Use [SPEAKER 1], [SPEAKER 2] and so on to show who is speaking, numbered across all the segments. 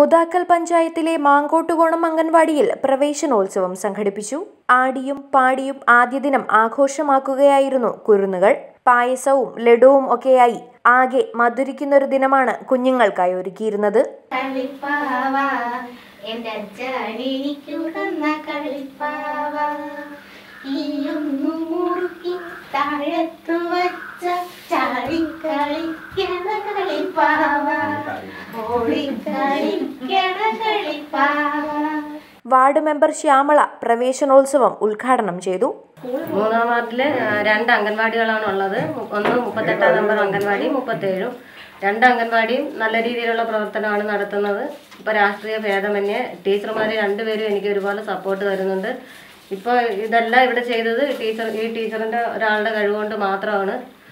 [SPEAKER 1] മുതാക്കൽ പഞ്ചായത്തിലെ മാങ്കോട്ടുകോണം അംഗൻവാടിയിൽ പ്രവേശനോത്സവം സംഘടിപ്പിച്ചു ആടിയും പാടിയും ആദ്യ ദിനം ആഘോഷമാക്കുകയായിരുന്നു കുരുന്നുകൾ പായസവും ലഡുവും ഒക്കെയായി ആകെ മധുരിക്കുന്നൊരു ദിനമാണ് കുഞ്ഞുങ്ങൾക്കായി ഒരുക്കിയിരുന്നത്
[SPEAKER 2] കളിപ്പാവ എന്റെ അച്ഛനെനിക്കു തന്ന കളിപ്പാവ ഈയൊന്നു മുറുക്കി താഴത്തു വച്ച ചാടിക്കളിക്കണ കളിപ്പാവ ഓടിക്കളിക്കണ കളിപ്പാവ
[SPEAKER 1] വാർഡ് മെമ്പർ ശ്യാമള പ്രവേശനോത്സവം ഉദ്ഘാടനം ചെയ്തു
[SPEAKER 3] മൂന്നാം വാർഡിൽ രണ്ട് അംഗൻവാടികളാണ് ഉള്ളത് ഒന്ന് മുപ്പത്തെട്ടാം നമ്പർ അംഗൻവാടി മുപ്പത്തേഴും രണ്ട് അംഗൻവാടിയും നല്ല രീതിയിലുള്ള പ്രവർത്തനമാണ് നടത്തുന്നത് ഇപ്പോൾ രാഷ്ട്രീയ ഭേദമന്യേ ടീച്ചർമാർ രണ്ടുപേരും എനിക്ക് ഒരുപോലെ സപ്പോർട്ട് തരുന്നുണ്ട് ഇപ്പോൾ ഇതെല്ലാം ഇവിടെ ചെയ്തത് ടീച്ചർ ഈ ടീച്ചറിൻ്റെ ഒരാളുടെ കഴിവുകൊണ്ട് മാത്രമാണ്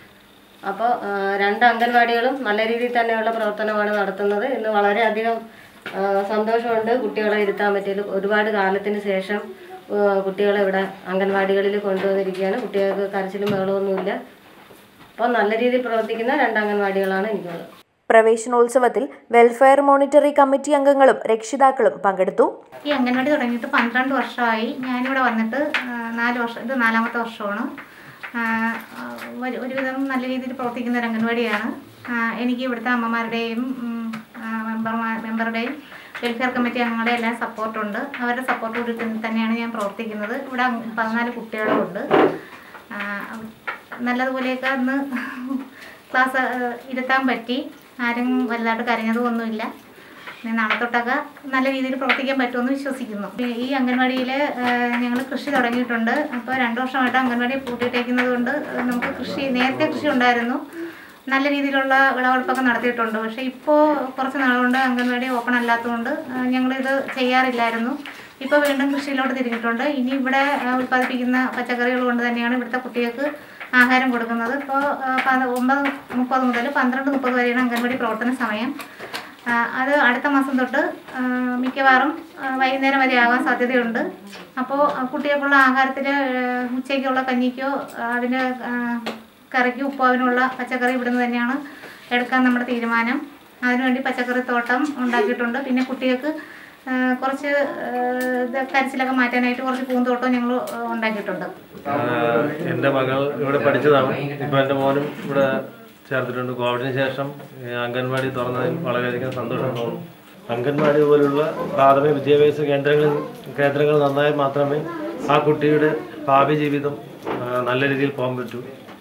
[SPEAKER 3] അപ്പോൾ രണ്ട് അംഗൻവാടികളും നല്ല രീതിയിൽ തന്നെയുള്ള പ്രവർത്തനമാണ് നടത്തുന്നത് ഇന്ന് വളരെയധികം ആ, സന്തോഷമുണ്ട് കുട്ടികളെ ഇരുത്താൻ പറ്റിയത് ഒരുപാട് കാലത്തിന് ശേഷം ആ, കുട്ടികളെ ഇവിടെ അംഗൻവാടികളിൽ കൊണ്ടുവന്നിരിക്കുകയാണ് കുട്ടികൾക്ക് കരച്ചിലും ബഹളമൊന്നുമില്ല അപ്പോൾ നല്ല രീതിയിൽ പ്രവർത്തിക്കുന്ന രണ്ട് അംഗൻവാടികളാണ് എനിക്കുള്ളത്
[SPEAKER 1] പ്രവേശനോത്സവത്തിൽ വെൽഫെയർ മോണിറ്ററി കമ്മിറ്റി അംഗങ്ങളും രക്ഷിതാക്കളും പങ്കെടുത്തു
[SPEAKER 2] ഈ അംഗൻവാടി തുടങ്ങിയിട്ട് പന്ത്രണ്ട് വർഷമായി ഞാനിവിടെ വന്നിട്ട് ആ, നാല് വർഷം ഇത് നാലാമത്തെ വർഷമാണ് ആ, ഒരു- ഒരുവിധം നല്ല രീതിയിൽ പ്രവർത്തിക്കുന്ന ഒരു അംഗൻവാടിയാണ് ആ, എനിക്ക് ഇവിടുത്തെ അമ്മമാരുടെയും ഉം, ആ, മെമ്പർമാർ മെമ്പറുടെയും വെൽഫെയർ കമ്മിറ്റി അംഗങ്ങളുടെ എല്ലാം സപ്പോർട്ടുണ്ട് അവരുടെ സപ്പോർട്ട് കൂടി തന്നെ- തന്നെയാണ് ഞാൻ പ്രവർത്തിക്കുന്നത് ഇവിടെ അങ് പതിനാല് കുട്ടികളും ഉണ്ട് ആ, നല്ലതുപോലെയൊക്കെ അന്ന് ക്ലാസ് ആ, ഇരുത്താൻ പറ്റി ആരും വലുതായിട്ട് കരഞ്ഞതുമൊന്നുമില്ല ഇനി നാളെ തൊട്ടൊക്കെ നല്ല രീതിയിൽ പ്രവർത്തിക്കാൻ പറ്റുമെന്ന് വിശ്വസിക്കുന്നു ഈ- ഈ അംഗൻവാടിയിൽ ഞങ്ങൾ കൃഷി തുടങ്ങിയിട്ടുണ്ട് അപ്പോൾ രണ്ട് വർഷമായിട്ട് അംഗൻവാടി പൂട്ടിയിട്ടേക്കുന്നത് കൊണ്ട് നമുക്ക് കൃഷി നേരത്തെ കൃഷി ഉണ്ടായിരുന്നു നല്ല രീതിയിലുള്ള വിളവെടുപ്പൊക്കെ നടത്തിയിട്ടുണ്ട് പക്ഷേ ഇപ്പോൾ കുറച്ച് നാളുകൊണ്ട് അംഗൻവാടി ഓപ്പൺ അല്ലാത്തതുകൊണ്ട് ആ, ഞങ്ങളിത് ചെയ്യാറില്ലായിരുന്നു ഇപ്പോൾ വീണ്ടും കൃഷിയിലോട്ട് തിരിഞ്ഞിട്ടുണ്ട് ഇനി ഇവിടെ ആ, ഉൽപ്പാദിപ്പിക്കുന്ന പച്ചക്കറികൾ കൊണ്ട് തന്നെയാണ് ഇവിടുത്തെ കുട്ടികൾക്ക് ആഹാരം കൊടുക്കുന്നത് ഇപ്പോൾ ഒമ്പത് മുപ്പത് മുതൽ പന്ത്രണ്ട് മുപ്പത് വരെയാണ് അംഗൻവാടി പ്രവർത്തന സമയം ആ, അത് അടുത്ത മാസം തൊട്ട് ആ, മിക്കവാറും ആ, വൈകുന്നേരം വരെ ആകാൻ സാധ്യതയുണ്ട് അപ്പോൾ കുട്ടികൾക്കുള്ള ആഹാരത്തിൽ ഉച്ചയ്ക്കുള്ള കഞ്ഞിക്കോ ആ, അതിന് ആ, കറിക്ക് ഉപ്പാവിനുള്ള പച്ചക്കറി ഇവിടുന്ന് തന്നെയാണ് എടുക്കാൻ നമ്മുടെ തീരുമാനം അതിനുവേണ്ടി പച്ചക്കറി തോട്ടം ഉണ്ടാക്കിയിട്ടുണ്ട് പിന്നെ കുട്ടികൾക്ക് ആ, കുറച്ച് ആ, ഇത് കരച്ചിലൊക്കെ മാറ്റാനായിട്ട് കുറച്ച് പൂന്തോട്ടം ഞങ്ങൾ ഉണ്ടാക്കിയിട്ടുണ്ട്
[SPEAKER 4] ആഹ് എൻ്റെ മകൾ ഇവിടെ പഠിച്ചതാണ് ഇപ്പോൾ എൻ്റെ മോനും ഇവിടെ ചേർത്തിട്ടുണ്ട് കോവിഡിന് ശേഷം ഈ അംഗൻവാടി തുറന്നതിൽ വളരെയധികം സന്തോഷം തോന്നുന്നു അംഗൻവാടി പോലുള്ള പ്രാഥമിക വിദ്യാഭ്യാസ കേന്ദ്രങ്ങളിൽ കേന്ദ്രങ്ങൾ നന്നായി മാത്രമേ ആ കുട്ടിയുടെ ഭാവി ജീവിതം ആഹ് നല്ല രീതിയിൽ പോകാൻ പറ്റൂ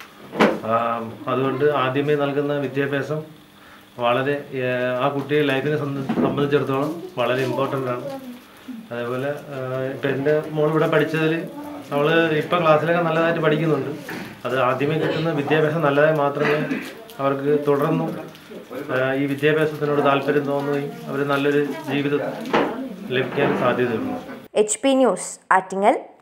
[SPEAKER 4] ആഹ് അതുകൊണ്ട് ആദ്യമേ നൽകുന്ന വിദ്യാഭ്യാസം വളരെ ഏഹ് ആ കുട്ടിയെ ലൈഫിനെ സംബന്ധി- സംബന്ധിച്ചിടത്തോളം വളരെ ഇമ്പോർട്ടൻ്റ് ആണ് അതേപോലെ ആഹ് ഇപ്പം എൻ്റെ മോൾ ഇവിടെ പഠിച്ചതിൽ അവൾ ഇപ്പം ക്ലാസ്സിലൊക്കെ നല്ലതായിട്ട് പഠിക്കുന്നുണ്ട് അത് ആദ്യമേ കിട്ടുന്ന വിദ്യാഭ്യാസം നല്ലതായി മാത്രമേ അവർക്ക് തുടർന്നും ആഹ് ഈ വിദ്യാഭ്യാസത്തിനോട് താല്പര്യം തോന്നുകയും അവർ നല്ലൊരു ജീവിതം ലഭിക്കാൻ സാധ്യതയുള്ളൂ
[SPEAKER 1] എച്ച് പി ന്യൂസ് ആറ്റിങ്ങൽ